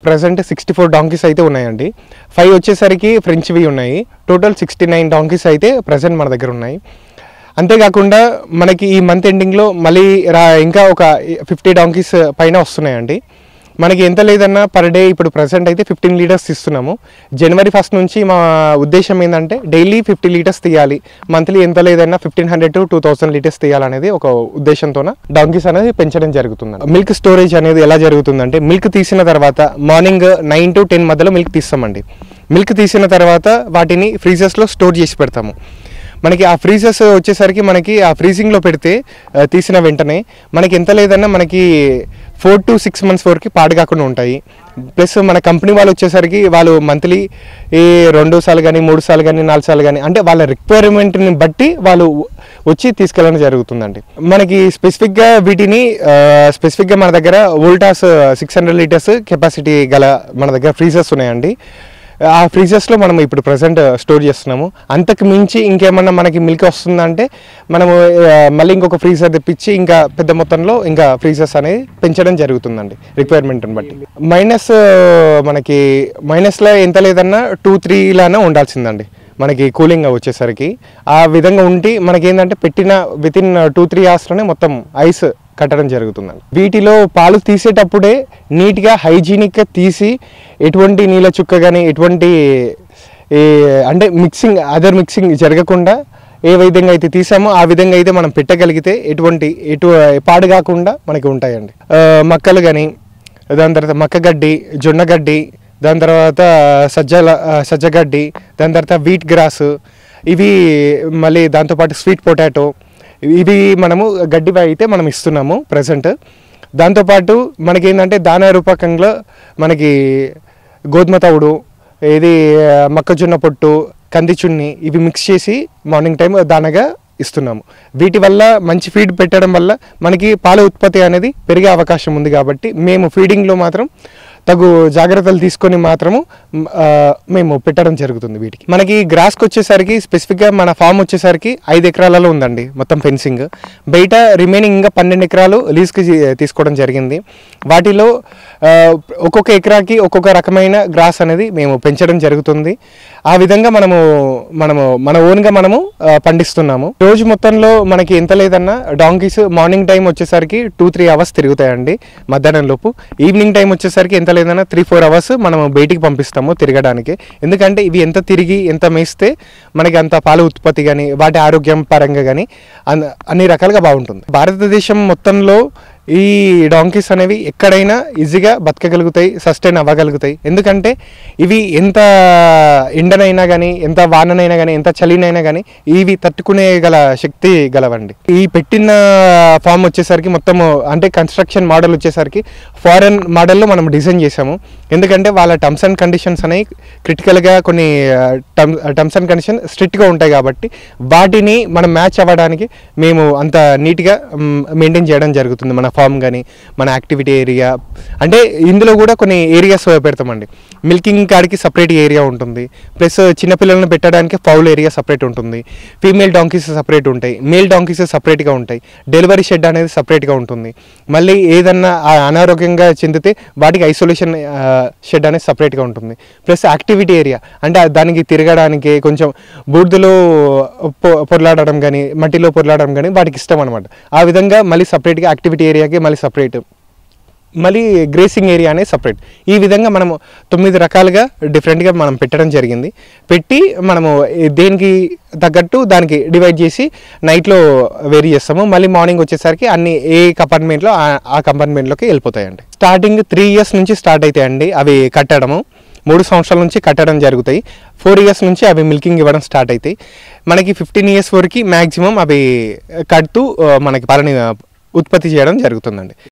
present sixty four donkeys అయితే ఉన్నాయండి five వచ్చేసరికి ఫ్రెంచ్వి ఉన్నాయి టోటల్ సిక్స్టీ నైన్ డాంకీస్ అయితే ప్రజెంట్ మన దగ్గర ఉన్నాయి అంతేకాకుండా మనకి ఈ మంత్ ఎండింగ్లో మళ్ళీ రా ఇంకా ఒక ఫిఫ్టీ డాంకీస్ పైన వస్తున్నాయండి మనకి ఎంత లేదన్నా పర్ డే ఇప్పుడు ప్రజెంట్ అయితే ఫిఫ్టీన్ లీటర్స్ ఇస్తున్నాము జనవరి ఫస్ట్ నుంచి మా ఉద్దేశం ఏంటంటే డైలీ ఫిఫ్టీ లీటర్స్ తీయాలి మంత్లీ ఎంత లేదన్నా fifteen hundred to two thousand litres తీయాలనేది ఒక ఉద్దేశంతోన డాంకీస్ అనేది పెంచడం జరుగుతుంది మిల్క్ స్టోరేజ్ అనేది ఎలా జరుగుతుందంటే మిల్క్ తీసిన తర్వాత మార్నింగ్ నైన్ టు టెన్ మధ్యలో మిల్క్ తీస్తామండి మిల్క్ తీసిన తర్వాత వాటిని ఫ్రీజర్స్లో స్టోర్ చేసి పెడతాము మనకి ఆ ఫ్రీజర్స్ వచ్చేసరికి మనకి ఆ ఫ్రీజింగ్లో పెడితే ఆ, తీసిన వెంటనే మనకి ఎంత లేదన్నా మనకి ఫోర్ టు సిక్స్ మంత్స్ వరకు పాడు కాకుండా ఉంటాయి ప్లస్ మన కంపెనీ వాళ్ళు వచ్చేసరికి వాళ్ళు మంత్లీ ఈ రెండు సార్లు కానీ మూడు సార్లు కానీ నాలుగు సార్లు కానీ అంటే వాళ్ళ రిక్వైర్మెంట్ని బట్టి వాళ్ళు వచ్చి తీసుకెళ్ళడం జరుగుతుందండి మనకి స్పెసిఫిక్గా వీటిని స్పెసిఫిక్గా మన దగ్గర Voltas six hundred litres capacity గల మన దగ్గర ఫ్రీజర్స్ ఉన్నాయండి ఆ ఫ్రీజర్స్లో మనం ఇప్పుడు ప్రజెంట్ స్టోర్ చేస్తున్నాము అంతకు మించి ఇంకేమన్నా మనకి మిల్క్ వస్తుందంటే మనము ఆ, మళ్ళీ ఇంకొక ఫ్రీజర్ తెప్పించి ఇంకా పెద్ద మొత్తంలో ఇంకా ఫ్రీజర్స్ అనేది పెంచడం జరుగుతుందండి రిక్వైర్మెంట్ని బట్టి మైనస్ మనకి మైనస్లో ఎంత లేదన్నా టూ త్రీలానే ఉండాల్సిందండి మనకి కూలింగ్ వచ్చేసరికి ఆ విధంగా ఉండి మనకి ఏంటంటే పెట్టిన విత్ ఇన్ టూ త్రీ అవర్స్లోనే మొత్తం ఐస్ కట్టడం జరుగుతుందండి వీటిలో పాలు తీసేటప్పుడే నీట్గా హైజీనిక్గా తీసి ఎటువంటి నీళ్ళ చుక్క కానీ ఎటువంటి ఈ అంటే మిక్సింగ్ అదర్ మిక్సింగ్ జరగకుండా ఏ విధంగా అయితే తీసామో ఆ విధంగా అయితే మనం పెట్టగలిగితే ఎటువంటి ఎటు పాడు కాకుండా మనకి ఉంటాయండి ఆ, మక్కలు కానీ దాని తర్వాత మక్కగడ్డి జొన్నగడ్డి దాని తర్వాత సజ్జల ఆ, సజ్జగడ్డి దాని తర్వాత వీట్ గ్రాస్ ఇవి మళ్ళీ దాంతోపాటు స్వీట్ పొటాటో ఇవి మనము గడ్డి అయితే మనం ఇస్తున్నాము ప్రజెంట్ దాంతోపాటు మనకి ఏంటంటే దానా రూపకంలో మనకి గోధుమ తవుడు ఇది ఆ, మొక్కజొన్న పొట్టు కంది చున్ని ఇవి మిక్స్ చేసి మార్నింగ్ టైం దానగా ఇస్తున్నాము వీటి వల్ల మంచి ఫీడ్ పెట్టడం వల్ల మనకి పాల ఉత్పత్తి అనేది పెరిగే అవకాశం ఉంది కాబట్టి మేము ఫీడింగ్లో మాత్రం తగు జాగ్రత్తలు తీసుకొని మాత్రము మ్, ఆ, మేము పెట్టడం జరుగుతుంది వీటికి మనకి గ్రాస్కి వచ్చేసరికి స్పెసిఫిక్గా మన ఫామ్ వచ్చేసరికి ఐదు ఎకరాలలో ఉందండి మొత్తం ఫెన్సింగ్ బయట రిమైనింగ్ ఇంకా పన్నెండు ఎకరాలు లీజ్కి జీ- తీసుకోవడం జరిగింది వాటిలో ఆ, ఒక్కొక్క ఎకరాకి ఒక్కొక్క రకమైన గ్రాస్ అనేది మేము పెంచడం జరుగుతుంది ఆ విధంగా మనము మనము మన ఓన్గా మనము ఆ, పండిస్తున్నాము రోజు మొత్తంలో మనకి ఎంత లేదన్నా డాంకీస్ మార్నింగ్ టైం వచ్చేసరికి టూ త్రీ అవర్స్ తిరుగుతాయండి మధ్యాహ్నం లోపు ఈవినింగ్ టైం వచ్చేసరికి ఎంత లేదన్నా త్రీ ఫోర్ అవర్స్ మనం బయటికి పంపిస్తాము తిరగడానికి ఎందుకంటే ఇవి ఎంత తిరిగి ఎంత మేస్తే మనకి అంత పాల ఉత్పత్తి కానీ వాటి ఆరోగ్యం పరంగా కానీ అన్ని రకాలుగా బాగుంటుంది భారతదేశం మొత్తంలో ఈ డాంకీస్ అనేవి ఎక్కడైనా ఈజీగా బతకగలుగుతాయి సస్టైన్ అవ్వగలుగుతాయి ఎందుకంటే ఇవి ఎంత ఎండనైనా కానీ ఎంత వాననైనా కానీ ఎంత చలినైనా కానీ ఇవి తట్టుకునే గల శక్తి గలవండి ఈ పెట్టిన ఫామ్ వచ్చేసరికి మొత్తము అంటే కన్స్ట్రక్షన్ మోడల్ వచ్చేసరికి ఫారెన్ మోడల్లో మనం డిజైన్ చేసాము ఎందుకంటే వాళ్ళ టర్మ్స్ అండ్ కండిషన్స్ అనేవి క్రిటికల్గా కొన్ని టర్మ్స్ అండ్ కండిషన్ స్ట్రిక్ట్గా ఉంటాయి కాబట్టి వాటిని మనం మ్యాచ్ అవ్వడానికి మేము అంత నీట్గా మెయింటైన్ చేయడం జరుగుతుంది మన ఫామ్ కానీ మన యాక్టివిటీ ఏరియా అంటే ఇందులో కూడా కొన్ని ఏరియాస్ పెడతామండి మిల్కింగ్ కాడికి సపరేట్ ఏరియా ఉంటుంది ప్లస్ చిన్నపిల్లలను పెట్టడానికి ఫౌల్ ఏరియా సపరేట్ ఉంటుంది ఫీమేల్ డాంకీస్ సపరేట్ ఉంటాయి మేల్ డాంకీస్ సపరేట్గా ఉంటాయి డెలివరీ షెడ్ అనేది సపరేట్గా ఉంటుంది మళ్ళీ ఏదన్నా ఆ అనారోగ్యంగా చెందితే వాటికి ఐసోలేషన్ షెడ్ అనేది సపరేట్గా ఉంటుంది ప్లస్ యాక్టివిటీ ఏరియా అంటే దానికి తిరగడానికి కొంచెం బూడిదలో పొ- పొర్లాడడం కానీ మట్టిలో పొర్లాడడం కానీ వాటికి ఇష్టం అనమాట ఆ విధంగా మళ్ళీ సపరేట్గా యాక్టివిటీ ఏరియాకి మళ్ళీ సపరేట్ మళ్ళీ గ్రేసింగ్ ఏరియా అనేది సపరేట్ ఈ విధంగా మనము తొమ్మిది రకాలుగా డిఫరెంట్గా మనం పెట్టడం జరిగింది పెట్టి మనము దేనికి తగ్గట్టు దానికి డివైడ్ చేసి నైట్లో వేరీ చేస్తాము మళ్ళీ మార్నింగ్ వచ్చేసరికి అన్ని ఏ కంపార్ట్మెంట్లో ఆ- ఆ కంపార్ట్మెంట్లోకి వెళ్ళిపోతాయండి స్టార్టింగ్ త్రీ ఇయర్స్ నుంచి స్టార్ట్ అవుతాయండి అవి కట్టడము మూడు సంవత్సరాల నుంచి కట్టడం జరుగుతాయి ఫోర్ ఇయర్స్ నుంచి అవి మిల్కింగ్ ఇవ్వడం స్టార్ట్ అవుతాయి మనకి ఫిఫ్టీన్ ఇయర్స్ వరకు మ్యాక్సిమం అవి కడుతూ ఆ, మనకి పాలని ఉత్పత్తి చేయడం జరుగుతుందండి